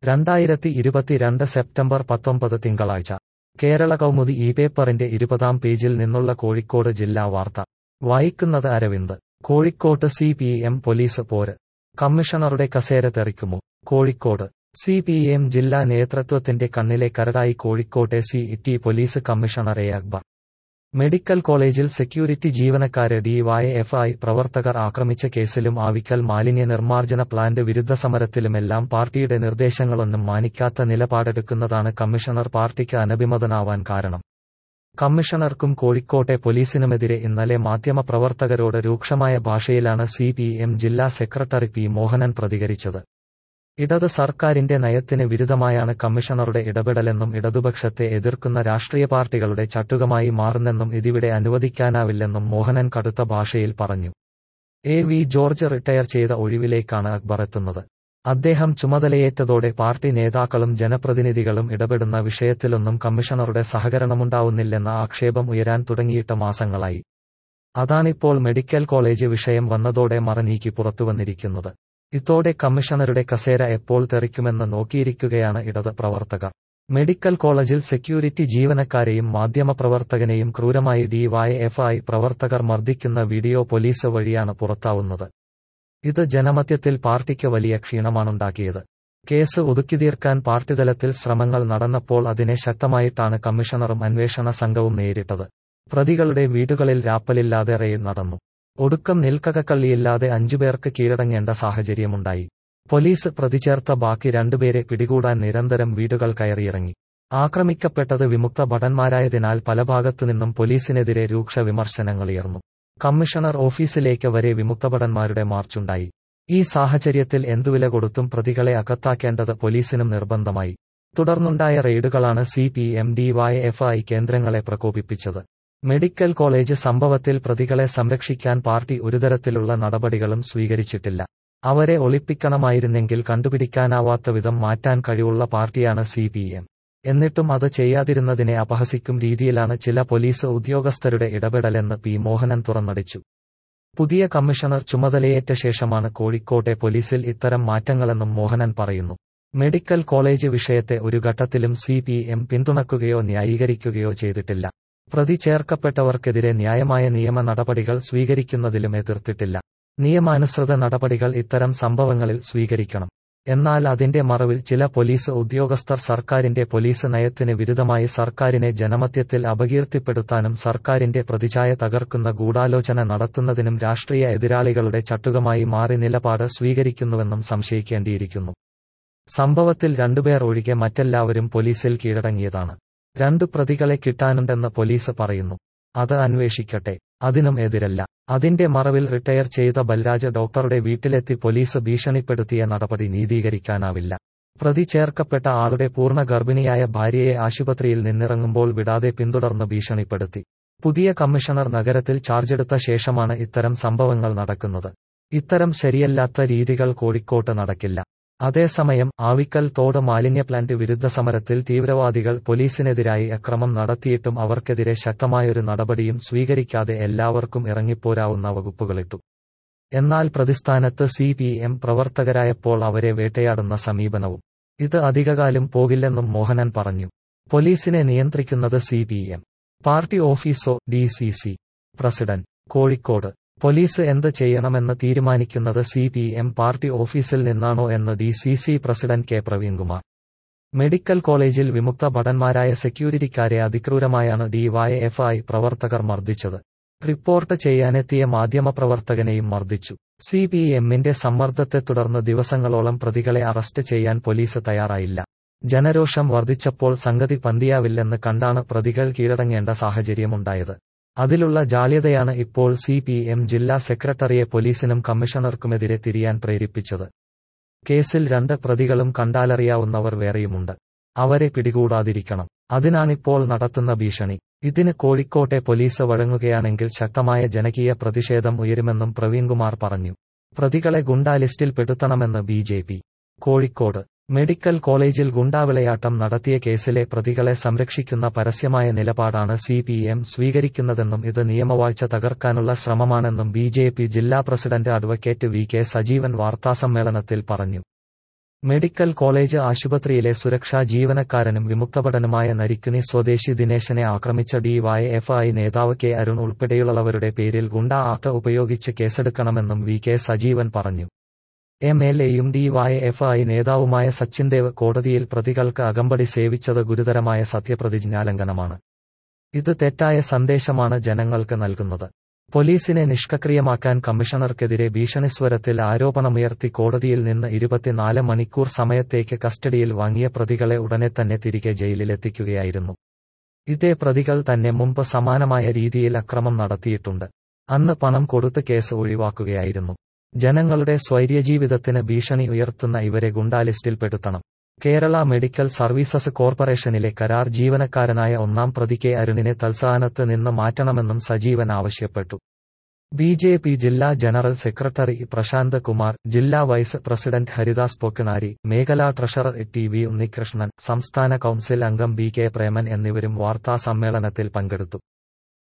രണ്ടായിരത്തി ഇരുപത്തിരണ്ട് സെപ്റ്റംബർ പത്തൊമ്പത് തിങ്കളാഴ്ച കേരള കൗമുദി ഈ പേപ്പറിന്റെ ഇരുപതാം പേജിൽ നിന്നുള്ള കോഴിക്കോട് ജില്ലാ വാർത്ത വായിക്കുന്നത് അരവിന്ദ് കോഴിക്കോട്ട് സി പി എം പോലീസ് പോര് കമ്മീഷണറുടെ കസേര തെറിക്കുമോ കോഴിക്കോട് സി പി എം ജില്ലാ നേതൃത്വത്തിന്റെ കണ്ണിലെ കരടായി കോഴിക്കോട്ടെ city police commissioner A Akbar medical കോളേജിൽ സെക്യൂരിറ്റി ജീവനക്കാരെ ഡിവൈഎഫ്ഐ പ്രവർത്തകർ ആക്രമിച്ച കേസിലും ആവിക്കൽ മാലിന്യ നിർമ്മാർജ്ജന പ്ലാന്റ് വിരുദ്ധ സമരത്തിലുമെല്ലാം പാർട്ടിയുടെ നിർദ്ദേശങ്ങളൊന്നും മാനിക്കാത്ത നിലപാടെടുക്കുന്നതാണ് കമ്മീഷണർ പാർട്ടിക്ക് അനഭിമതനാവാൻ കാരണം കമ്മീഷണർക്കും കോഴിക്കോട്ടെ പോലീസിനുമെതിരെ ഇന്നലെ മാധ്യമപ്രവർത്തകരോട് രൂക്ഷമായ ഭാഷയിലാണ് സി പി എം ജില്ലാ സെക്രട്ടറി പി മോഹനൻ പ്രതികരിച്ചത് ഇടത് സർക്കാരിന്റെ നയത്തിന് വിരുദ്ധമായാണ് കമ്മീഷണറുടെ ഇടപെടലെന്നും ഇടതുപക്ഷത്തെ എതിർക്കുന്ന രാഷ്ട്രീയ പാർട്ടികളുടെ ചട്ടുകമായി മാറുന്നെന്നും ഇതിവിടെ അനുവദിക്കാനാവില്ലെന്നും മോഹനൻ കടുത്ത ഭാഷയിൽ പറഞ്ഞു എ വി ജോർജ് റിട്ടയർ ചെയ്ത ഒഴിവിലേക്കാണ് അക്ബർ എത്തുന്നത് അദ്ദേഹം ചുമതലയേറ്റതോടെ പാർട്ടി നേതാക്കളും ജനപ്രതിനിധികളും ഇടപെടുന്ന വിഷയത്തിലൊന്നും കമ്മീഷണറുടെ സഹകരണമുണ്ടാവുന്നില്ലെന്ന ആക്ഷേപം ഉയരാൻ തുടങ്ങിയിട്ട് മാസങ്ങളായി അതാണിപ്പോൾ മെഡിക്കൽ കോളേജ് വിഷയം വന്നതോടെ മറനീക്കി പുറത്തുവന്നിരിക്കുന്നത് ഇതോടെ കമ്മീഷണറുടെ കസേര എപ്പോൾ തെറിക്കുമെന്ന് നോക്കിയിരിക്കുകയാണ് ഇടത് പ്രവർത്തകർ മെഡിക്കൽ കോളേജിൽ സെക്യൂരിറ്റി ജീവനക്കാരെയും മാധ്യമപ്രവർത്തകനെയും ക്രൂരമായി ഡിവൈഎഫ്ഐ പ്രവർത്തകർ മർദ്ദിക്കുന്ന വീഡിയോ പോലീസ് വഴിയാണ് പുറത്താവുന്നത് ഇത് ജനമധ്യത്തിൽ പാർട്ടിക്ക് വലിയ ക്ഷീണമാണുണ്ടാക്കിയത് കേസ് ഒതുക്കിതീർക്കാൻ പാർട്ടിതലത്തിൽ ശ്രമങ്ങൾ നടന്നപ്പോൾ അതിനെ ശക്തമായിട്ടാണ് കമ്മീഷണറും അന്വേഷണ സംഘവും നേരിട്ടത് പ്രതികളുടെ വീടുകളിൽ രാപ്പലില്ലാതെ റെയ്ഡ് നടന്നു ഒടുക്കം നിൽക്കകക്കള്ളിയില്ലാതെ അഞ്ചുപേർക്ക് കീഴടങ്ങേണ്ട സാഹചര്യമുണ്ടായി പോലീസ് പ്രതിചേർത്ത ബാക്കി രണ്ടുപേരെ പിടികൂടാൻ നിരന്തരം വീടുകൾ കയറിയിറങ്ങി ആക്രമിക്കപ്പെട്ടത് വിമുക്ത ഭടന്മാരായതിനാൽ പല ഭാഗത്തുനിന്നും പോലീസിനെതിരെ രൂക്ഷ വിമർശനങ്ങളുയർന്നു കമ്മീഷണർ ഓഫീസിലേക്ക് വരെ വിമുക്തഭടന്മാരുടെ മാർച്ചുണ്ടായി ഈ സാഹചര്യത്തിൽ എന്തുവില കൊടുത്തും പ്രതികളെ അകത്താക്കേണ്ടത് പോലീസിനും നിർബന്ധമായി തുടർന്നുണ്ടായ റെയ്ഡുകളാണ് സി പി എം ഡിവൈഎഫ്ഐ കേന്ദ്രങ്ങളെ പ്രകോപിപ്പിച്ചത് മെഡിക്കൽ കോളേജ് സംഭവത്തിൽ പ്രതികളെ സംരക്ഷിക്കാൻ പാർട്ടി ഒരുതരത്തിലുള്ള നടപടികളും സ്വീകരിച്ചിട്ടില്ല അവരെ ഒളിപ്പിക്കണമായിരുന്നെങ്കിൽ കണ്ടുപിടിക്കാനാവാത്ത വിധം മാറ്റാൻ കഴിവുള്ള പാർട്ടിയാണ് സി പി എം എന്നിട്ടും അത് ചെയ്യാതിരുന്നതിനെ അപഹസിക്കും രീതിയിലാണ് ചില പോലീസ് ഉദ്യോഗസ്ഥരുടെ ഇടപെടലെന്ന് പി മോഹനൻ തുറന്നടിച്ചു പുതിയ കമ്മീഷണർ ചുമതലയേറ്റ ശേഷമാണ് കോഴിക്കോട്ടെ പോലീസിൽ ഇത്തരം മാറ്റങ്ങളെന്നും മോഹനൻ പറയുന്നു മെഡിക്കൽ കോളേജ് വിഷയത്തെ ഒരു ഘട്ടത്തിലും സി പി എം പിന്തുണക്കുകയോ ന്യായീകരിക്കുകയോ ചെയ്തിട്ടില്ല പ്രതി ചേർക്കപ്പെട്ടവർക്കെതിരെ ന്യായമായ നിയമ നടപടികൾ സ്വീകരിക്കുന്നതിലും എതിർത്തിട്ടില്ല നിയമാനുസൃത നടപടികൾ ഇത്തരം സംഭവങ്ങളിൽ സ്വീകരിക്കണം എന്നാൽ അതിന്റെ മറവിൽ ചില പോലീസ് ഉദ്യോഗസ്ഥർ സർക്കാരിന്റെ പോലീസ് നയത്തിന് വിരുദ്ധമായി സർക്കാരിനെ ജനമധ്യത്തിൽ അപകീർത്തിപ്പെടുത്താനും സർക്കാരിന്റെ പ്രതിച്ഛായ തകർക്കുന്ന ഗൂഢാലോചന നടത്തുന്നതിനും രാഷ്ട്രീയ എതിരാളികളുടെ ചട്ടുകമായി മാറി നിലപാട് സ്വീകരിക്കുന്നുവെന്നും സംശയിക്കേണ്ടിയിരിക്കുന്നു സംഭവത്തിൽ രണ്ടുപേർ ഒഴികെ മറ്റെല്ലാവരും പോലീസിൽ കീഴടങ്ങിയതാണ് രണ്ടു പ്രതികളെ കിട്ടാനുണ്ടെന്ന് പോലീസ് പറയുന്നു അത് അന്വേഷിക്കട്ടെ അതിനും എതിരല്ല അതിന്റെ മറവിൽ റിട്ടയർ ചെയ്ത ബൽരാജ ഡോക്ടറുടെ വീട്ടിലെത്തി പോലീസ് ഭീഷണിപ്പെടുത്തിയ നടപടി നീതീകരിക്കാനാവില്ല പ്രതി ചേർക്കപ്പെട്ട ആളുടെ പൂർണ്ണ ഗർഭിണിയായ ഭാര്യയെ ആശുപത്രിയിൽ നിന്നിറങ്ങുമ്പോൾ വിടാതെ പിന്തുടർന്ന് ഭീഷണിപ്പെടുത്തി പുതിയ കമ്മീഷണർ നഗരത്തിൽ ചാർജെടുത്ത ശേഷമാണ് ഇത്തരം സംഭവങ്ങൾ നടക്കുന്നത് ഇത്തരം ശരിയല്ലാത്ത രീതികൾ കോഴിക്കോട്ട് നടക്കില്ല അതേസമയം ആവിക്കൽ തോട് മാലിന്യ പ്ലാന്റ് വിരുദ്ധ സമരത്തിൽ തീവ്രവാദികൾ പോലീസിനെതിരായി അക്രമം നടത്തിയിട്ടും അവർക്കെതിരെ ശക്തമായൊരു നടപടിയും സ്വീകരിക്കാതെ എല്ലാവർക്കും ഇറങ്ങിപ്പോരാവുന്ന വകുപ്പുകളിട്ടു എന്നാൽ പ്രതിസ്ഥാനത്ത് സി പി എം പ്രവർത്തകരായപ്പോൾ അവരെ വേട്ടയാടുന്ന സമീപനവും ഇത് അധികകാലം പോകില്ലെന്നും മോഹനൻ പറഞ്ഞു പോലീസിനെ നിയന്ത്രിക്കുന്നത് സി പി എം പാർട്ടി ഓഫീസോ D C C president Kozhikode police എന്ത് ചെയ്യണമെന്ന് തീരുമാനിക്കുന്നത് സി പി എം പാർട്ടി ഓഫീസിൽ നിന്നാണോ എന്ന് D C C president K Praveenkumar medical കോളേജിൽ വിമുക്ത ഭടന്മാരായ സെക്യൂരിറ്റിക്കാരെ അതിക്രൂരമായാണ് ഡിവൈഎഫ്ഐ പ്രവർത്തകർ മർദ്ദിച്ചത് റിപ്പോർട്ട് ചെയ്യാനെത്തിയ മാധ്യമപ്രവർത്തകനെയും മർദ്ദിച്ചു സി പി എമ്മിന്റെ സമ്മർദ്ദത്തെ തുടർന്ന് ദിവസങ്ങളോളം പ്രതികളെ അറസ്റ്റ് ചെയ്യാൻ പോലീസ് തയ്യാറായില്ല ജനരോഷം വർദ്ധിച്ചപ്പോൾ സംഗതി പന്തിയാവില്ലെന്ന് കണ്ടാണ് പ്രതികൾ കീഴടങ്ങേണ്ട സാഹചര്യമുണ്ടായത് അതിലുള്ള ജാള്യതയാണ് ഇപ്പോൾ സി പി എം ജില്ലാ സെക്രട്ടറിയെ പോലീസിനും കമ്മീഷണർക്കുമെതിരെ തിരിയാൻ പ്രേരിപ്പിച്ചത് കേസിൽ രണ്ട് പ്രതികളും കണ്ടാലറിയാവുന്നവർ വേറെയുമുണ്ട് അവരെ പിടികൂടാതിരിക്കണം അതിനാണിപ്പോൾ നടത്തുന്ന ഭീഷണി ഇതിന് കോഴിക്കോട്ടെ പോലീസ് വഴങ്ങുകയാണെങ്കിൽ ശക്തമായ ജനകീയ പ്രതിഷേധം ഉയരുമെന്നും പ്രവീൺകുമാർ പറഞ്ഞു പ്രതികളെ ഗുണ്ടാ ലിസ്റ്റിൽ പെടുത്തണമെന്ന് B J P Kozhikode medical കോളേജിൽ ഗുണ്ടാവിളയാട്ടം നടത്തിയ കേസിലെ പ്രതികളെ സംരക്ഷിക്കുന്ന പരസ്യമായ നിലപാടാണ് സി പി എം സ്വീകരിക്കുന്നതെന്നും ഇത് നിയമവാഴ്ച തകർക്കാനുള്ള ശ്രമമാണെന്നും ബി ജെ പി ജില്ലാ president advocate V K Sajeevan വാർത്താസമ്മേളനത്തിൽ പറഞ്ഞു മെഡിക്കൽ കോളേജ് ആശുപത്രിയിലെ സുരക്ഷാ ജീവനക്കാരനും വിമുക്തഭടനുമായ നരിക്കുനി സ്വദേശി ദിനേശനെ ആക്രമിച്ച ഡിവൈഎഫ്ഐ നേതാവ് കെ അരുൺ ഉൾപ്പെടെയുള്ളവരുടെ പേരിൽ ഗുണ്ടാ ആക്ട് ഉപയോഗിച്ച് കേസെടുക്കണമെന്നും വി കെ സജീവൻ പറഞ്ഞു എം എൽ എയും ഡിവൈഎഫ്ഐ നേതാവുമായ സച്ചിൻ ദേവ് കോടതിയിൽ പ്രതികൾക്ക് അകമ്പടി സേവിച്ചത് ഗുരുതരമായ സത്യപ്രതിജ്ഞാലംഘനമാണ് ഇത് തെറ്റായ സന്ദേശമാണ് ജനങ്ങൾക്ക് നൽകുന്നത് പോലീസിനെ നിഷ്ക്രിയമാക്കാൻ കമ്മീഷണർക്കെതിരെ ഭീഷണിസ്വരത്തിൽ ആരോപണമുയർത്തി കോടതിയിൽ നിന്ന് ഇരുപത്തിനാല് മണിക്കൂർ സമയത്തേക്ക് കസ്റ്റഡിയിൽ വാങ്ങിയ പ്രതികളെ ഉടനെ തന്നെ തിരികെ ജയിലിലെത്തിക്കുകയായിരുന്നു ഇതേ പ്രതികൾ തന്നെ മുമ്പ് സമാനമായ രീതിയിൽ അക്രമം നടത്തിയിട്ടുണ്ട് അന്ന് പണം കൊടുത്ത് കേസ് ഒഴിവാക്കുകയായിരുന്നു ജനങ്ങളുടെ സ്വൈര്യജീവിതത്തിന് ഭീഷണി ഉയർത്തുന്ന ഇവരെ ഗുണ്ടാലിസ്റ്റിൽപ്പെടുത്തണം കേരള മെഡിക്കൽ സർവീസസ് കോർപ്പറേഷനിലെ കരാർ ജീവനക്കാരനായ ഒന്നാം പ്രതി കെ അരുണിനെ തൽസ്ഥാനത്ത് നിന്ന് മാറ്റണമെന്നും സജീവൻ ആവശ്യപ്പെട്ടു ബി ജെ പി ജില്ലാ ജനറൽ സെക്രട്ടറി പ്രശാന്ത് കുമാർ ജില്ലാ വൈസ് പ്രസിഡന്റ് ഹരിദാസ് പൊക്കിണാരി മേഖലാ ട്രഷറർ ടി വി ഉണ്ണികൃഷ്ണൻ സംസ്ഥാന കൌൺസിൽ അംഗം ബി കെ പ്രേമൻ എന്നിവരും വാർത്താ സമ്മേളനത്തിൽ പങ്കെടുത്തു